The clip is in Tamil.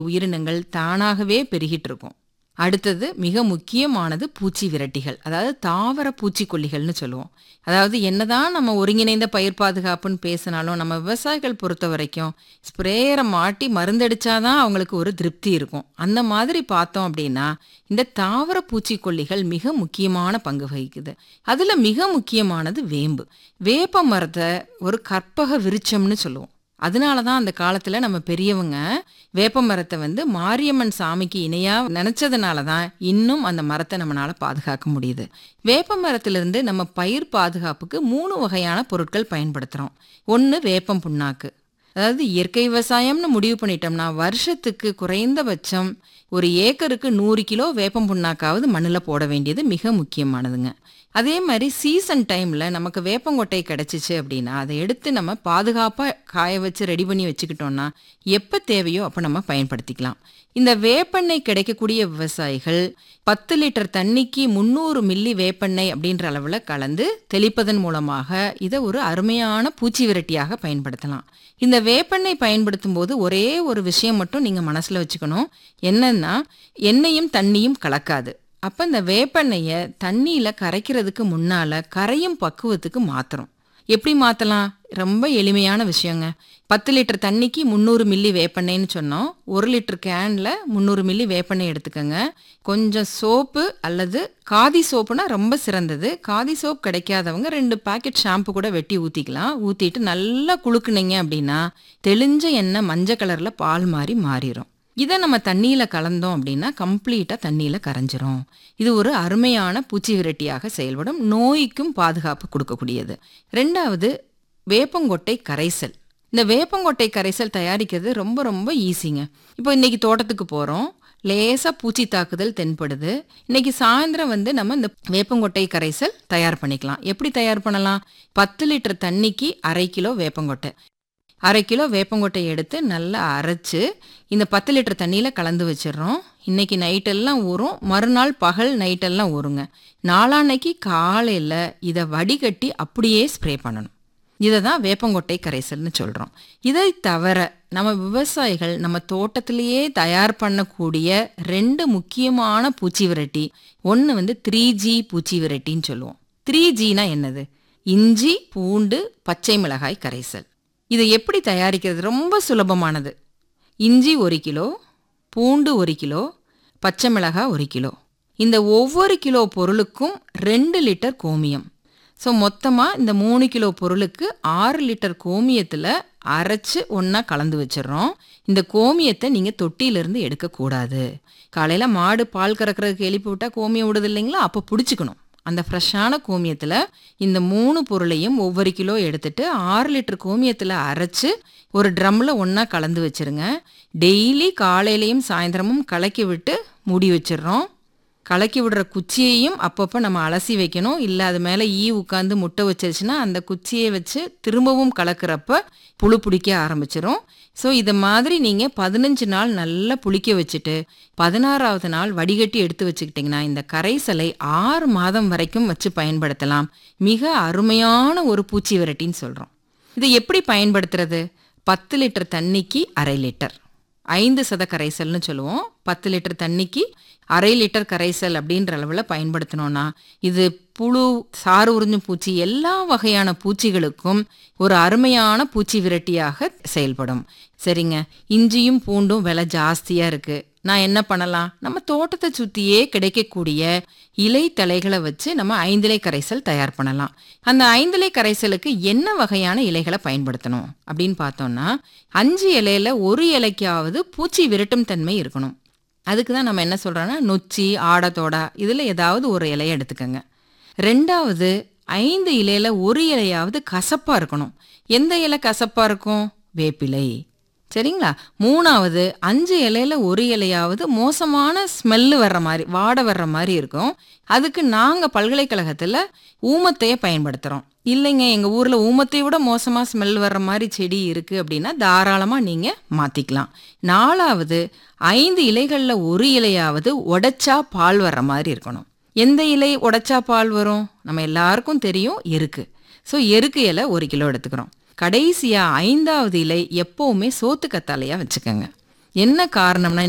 உயிரினங்கள் தானாகவே பெருகிட்டு இருக்கும் அடுத்தது மிக முக்கியமானது பூச்சி விரட்டிகள் அதாவது தாவர பூச்சிக்கொல்லிகள்னு சொல்லுவோம் அதாவது என்னதான் நம்ம ஒருங்கிணைந்த பயிர் பாதுகாப்புன்னு பேசினாலும் நம்ம விவசாயிகள் பொறுத்த வரைக்கும் ஸ்ப்ரேயரை மாட்டி மருந்தடிச்சாதான் அவங்களுக்கு ஒரு திருப்தி இருக்கும் அந்த மாதிரி பார்த்தோம் அப்படின்னா இந்த தாவர பூச்சிக்கொல்லிகள் மிக முக்கியமான பங்கு வகிக்குது அதுல மிக முக்கியமானது வேம்பு வேப்ப மரத்தை ஒரு கற்பக விருட்சம்னு சொல்லுவோம் அதனால தான் அந்த காலத்தில் நம்ம பெரியவங்க வேப்ப மரத்தை வந்து மாரியம்மன் சாமிக்கு இணையாக நினச்சதுனால தான் இன்னும் அந்த மரத்தை நம்மளால் பாதுகாக்க முடியுது வேப்ப மரத்திலிருந்து நம்ம பயிர் பாதுகாப்புக்கு மூணு வகையான பொருட்கள் பயன்படுத்துகிறோம் ஒன்று வேப்பம் புண்ணாக்கு அதாவது இயற்கை விவசாயம்னு முடிவு பண்ணிட்டோம்னா வருஷத்துக்கு குறைந்தபட்சம் ஒரு ஏக்கருக்கு நூறு கிலோ வேப்பம் புண்ணாக்காவது மண்ணில் போட வேண்டியது மிக முக்கியமானதுங்க அதே மாதிரி சீசன் டைமில் நமக்கு வேப்பங்கொட்டை கிடச்சிச்சு அப்படின்னா அதை எடுத்து நம்ம பாதுகாப்பாக காய வச்சு ரெடி பண்ணி வச்சுக்கிட்டோம்னா எப்போ தேவையோ அப்போ நம்ம பயன்படுத்திக்கலாம் இந்த வேப்பெண்ணெய் கிடைக்கக்கூடிய விவசாயிகள் பத்து லிட்டர் தண்ணிக்கு முந்நூறு மில்லி வேப்பெண்ணெய் அப்படின்ற அளவில் கலந்து தெளிப்பதன் மூலமாக இதை ஒரு அருமையான பூச்சி விரட்டியாக பயன்படுத்தலாம் இந்த வேப்பெண்ணெய் பயன்படுத்தும் போது ஒரே ஒரு விஷயம் மட்டும் நீங்கள் மனசில் வச்சுக்கணும் என்னன்னா எண்ணெயும் தண்ணியும் கலக்காது அப்போ இந்த வேப்பெண்ணெயை தண்ணியில் கரைக்கிறதுக்கு முன்னால் கரையும் பக்குவத்துக்கு மாற்றுறோம் எப்படி மாற்றலாம் ரொம்ப எளிமையான விஷயங்க பத்து லிட்டர் தண்ணிக்கு முந்நூறு மில்லி வேப்பெண்ணெய்னு சொன்னோம் ஒரு லிட்டர் கேனில் முந்நூறு மில்லி வேப்பெண்ணெய் எடுத்துக்கோங்க கொஞ்சம் சோப்பு அல்லது காதி சோப்புனா ரொம்ப சிறந்தது காதி சோப் கிடைக்காதவங்க ரெண்டு பாக்கெட் ஷாம்பு கூட வெட்டி ஊற்றிக்கலாம் ஊற்றிட்டு நல்லா குளுக்குனீங்க அப்படின்னா தெளிஞ்ச எண்ணெய் மஞ்சள் கலரில் பால் மாதிரி மாறிடும் இதை நம்ம தண்ணியில் கலந்தோம் அப்படின்னா கம்ப்ளீட்டாக தண்ணியில் கரைஞ்சிரும் இது ஒரு அருமையான பூச்சி விரட்டியாக செயல்படும் நோய்க்கும் பாதுகாப்பு கொடுக்கக்கூடியது ரெண்டாவது வேப்பங்கொட்டை கரைசல் இந்த வேப்பங்கொட்டை கரைசல் தயாரிக்கிறது ரொம்ப ரொம்ப ஈஸிங்க இப்போ இன்னைக்கு தோட்டத்துக்கு போகிறோம் லேசாக பூச்சி தாக்குதல் தென்படுது இன்னைக்கு சாயந்தரம் வந்து நம்ம இந்த வேப்பங்கொட்டை கரைசல் தயார் பண்ணிக்கலாம் எப்படி தயார் பண்ணலாம் பத்து லிட்டர் தண்ணிக்கு அரை கிலோ வேப்பங்கொட்டை அரை கிலோ வேப்பங்கொட்டை எடுத்து நல்லா அரைச்சு இந்த பத்து லிட்டர் தண்ணியில் கலந்து வச்சிடுறோம் இன்னைக்கு நைட்டெல்லாம் ஊறும் மறுநாள் பகல் நைட்டெல்லாம் ஊறுங்க நாளான்னைக்கு காலையில் இதை வடிகட்டி அப்படியே ஸ்ப்ரே பண்ணணும் இதை தான் வேப்பங்கொட்டை கரைசல்னு சொல்கிறோம் இதை தவிர நம்ம விவசாயிகள் நம்ம தோட்டத்திலேயே தயார் பண்ணக்கூடிய ரெண்டு முக்கியமான பூச்சி விரட்டி ஒன்று வந்து த்ரீ ஜி பூச்சி விரட்டின்னு சொல்லுவோம் த்ரீ ஜினா என்னது இஞ்சி பூண்டு பச்சை மிளகாய் கரைசல் இதை எப்படி தயாரிக்கிறது ரொம்ப சுலபமானது இஞ்சி ஒரு கிலோ பூண்டு ஒரு கிலோ பச்சை மிளகாய் ஒரு கிலோ இந்த ஒவ்வொரு கிலோ பொருளுக்கும் ரெண்டு லிட்டர் கோமியம் ஸோ மொத்தமாக இந்த மூணு கிலோ பொருளுக்கு ஆறு லிட்டர் கோமியத்தில் அரைச்சு ஒன்றா கலந்து வச்சிடுறோம் இந்த கோமியத்தை நீங்கள் தொட்டியிலேருந்து எடுக்கக்கூடாது காலையில் மாடு பால் கறக்கிறதுக்கு எழுப்பி விட்டால் கோமியம் விடுது இல்லைங்களா அப்போ பிடிச்சிக்கணும் அந்த ஃப்ரெஷ்ஷான கோமியத்தில் இந்த மூணு பொருளையும் ஒவ்வொரு கிலோ எடுத்துட்டு ஆறு லிட்டர் கோமியத்தில் அரைச்சு ஒரு ட்ரம்மில் ஒன்றா கலந்து வச்சுருங்க டெய்லி காலையிலையும் சாயந்தரமும் கலக்கி விட்டு மூடி வச்சிடுறோம் கலக்கி விடுற குச்சியையும் அப்பப்போ நம்ம அலசி வைக்கணும் இல்லை அது மேலே ஈ உட்காந்து முட்டை வச்சிருச்சுன்னா அந்த குச்சியை வச்சு திரும்பவும் கலக்கிறப்ப புழு பிடிக்க ஆரம்பிச்சிரும் ஸோ இதை மாதிரி நீங்கள் பதினஞ்சு நாள் நல்லா புளிக்க வச்சுட்டு பதினாறாவது நாள் வடிகட்டி எடுத்து வச்சுக்கிட்டிங்கன்னா இந்த கரைசலை ஆறு மாதம் வரைக்கும் வச்சு பயன்படுத்தலாம் மிக அருமையான ஒரு பூச்சி விரட்டின்னு சொல்கிறோம் இதை எப்படி பயன்படுத்துறது பத்து லிட்டர் தண்ணிக்கு அரை லிட்டர் ஐந்து சத கரைசல்னு சொல்லுவோம் பத்து லிட்டர் தண்ணிக்கு அரை லிட்டர் கரைசல் அப்படின்ற அளவில் பயன்படுத்தினோன்னா இது புழு சாறு உறிஞ்சும் பூச்சி எல்லா வகையான பூச்சிகளுக்கும் ஒரு அருமையான பூச்சி விரட்டியாக செயல்படும் சரிங்க இஞ்சியும் பூண்டும் விலை ஜாஸ்தியாக இருக்குது நான் என்ன பண்ணலாம் நம்ம தோட்டத்தை சுற்றியே கிடைக்கக்கூடிய இலை தலைகளை வச்சு நம்ம ஐந்திலை கரைசல் தயார் பண்ணலாம் அந்த ஐந்திலை கரைசலுக்கு என்ன வகையான இலைகளை பயன்படுத்தணும் அப்படின்னு பார்த்தோம்னா அஞ்சு இலையில ஒரு இலைக்காவது பூச்சி விரட்டும் தன்மை இருக்கணும் அதுக்கு தான் நம்ம என்ன சொல்கிறோன்னா நொச்சி ஆடத்தோடா இதில் ஏதாவது ஒரு இலையை எடுத்துக்கோங்க ரெண்டாவது ஐந்து இலையில ஒரு இலையாவது கசப்பாக இருக்கணும் எந்த இலை கசப்பாக இருக்கும் வேப்பிலை சரிங்களா மூணாவது அஞ்சு இலையில ஒரு இலையாவது மோசமான ஸ்மெல்லு வர்ற மாதிரி வாடை வர்ற மாதிரி இருக்கும் அதுக்கு நாங்கள் பல்கலைக்கழகத்தில் ஊமத்தையை பயன்படுத்துகிறோம் இல்லைங்க எங்கள் ஊரில் ஊமத்தை விட மோசமாக ஸ்மெல் வர்ற மாதிரி செடி இருக்குது அப்படின்னா தாராளமாக நீங்கள் மாற்றிக்கலாம் நாலாவது ஐந்து இலைகளில் ஒரு இலையாவது உடைச்சா பால் வர்ற மாதிரி இருக்கணும் எந்த இலை உடைச்சா பால் வரும் நம்ம எல்லாருக்கும் தெரியும் எருக்கு ஸோ எருக்கு இலை ஒரு கிலோ எடுத்துக்கிறோம் கடைசியாக ஐந்தாவது இலை எப்போவுமே சோத்து கத்தாழையாக வச்சுக்கோங்க என்ன காரணம்னா